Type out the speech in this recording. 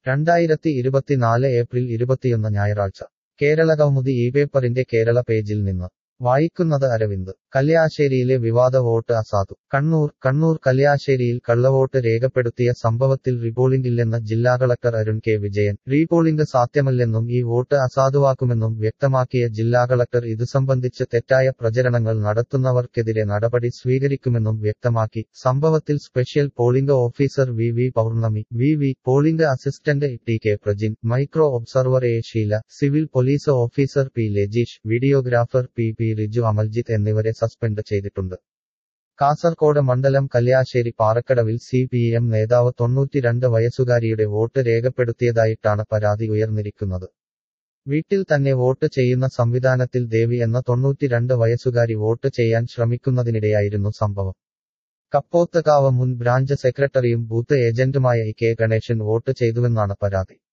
രണ്ടായിരത്തി ഇരുപത്തിനാല് ഏപ്രിൽ ഇരുപത്തിയൊന്ന് ഞായറാഴ്ച കേരള കൗമുദി ഈ പേപ്പറിന്റെ കേരള പേജിൽ നിന്ന് വായിക്കുന്നത് അരവിന്ദ് കല്യാശ്ശേരിയിലെ വിവാദ വോട്ട് അസാധു കണ്ണൂർ കണ്ണൂർ കല്യാശ്ശേരിയിൽ കള്ളവോട്ട് രേഖപ്പെടുത്തിയ സംഭവത്തിൽ റീപോളിംഗില്ലെന്ന് ജില്ലാ collector Arun K Vijayan repolling സാധ്യമല്ലെന്നും ഈ വോട്ട് അസാധുവാക്കുമെന്നും വ്യക്തമാക്കിയ ജില്ലാ കളക്ടർ ഇതു സംബന്ധിച്ച് തെറ്റായ പ്രചരണങ്ങൾ നടത്തുന്നവർക്കെതിരെ നടപടി സ്വീകരിക്കുമെന്നും വ്യക്തമാക്കി സംഭവത്തിൽ special polling officer V V Pournami V V polling assistant T K Prajin micro observer A Sheela civil police officer P Lajeesh videographer P P Riju Amaljith എന്നിവരെ സസ്പെൻഡ് ചെയ്തിട്ടുണ്ട് കാസർകോട് മണ്ഡലം കല്യാശ്ശേരി പാറക്കടവിൽ സി പി എം നേതാവ് തൊണ്ണൂറ്റിരണ്ട് വയസ്സുകാരിയുടെ വോട്ട് രേഖപ്പെടുത്തിയതായിട്ടാണ് പരാതി ഉയർന്നിരിക്കുന്നത് വീട്ടിൽ തന്നെ വോട്ട് ചെയ്യുന്ന സംവിധാനത്തിൽ ദേവി എന്ന തൊണ്ണൂറ്റിരണ്ട് വയസ്സുകാരി വോട്ട് ചെയ്യാൻ ശ്രമിക്കുന്നതിനിടെയായിരുന്നു സംഭവം കപ്പോത്തകാവ് മുൻ ബ്രാഞ്ച് സെക്രട്ടറിയും ബൂത്ത് ഏജന്റുമായ ഇ കെ ഗണേശൻ വോട്ട് ചെയ്തുവെന്നാണ് പരാതി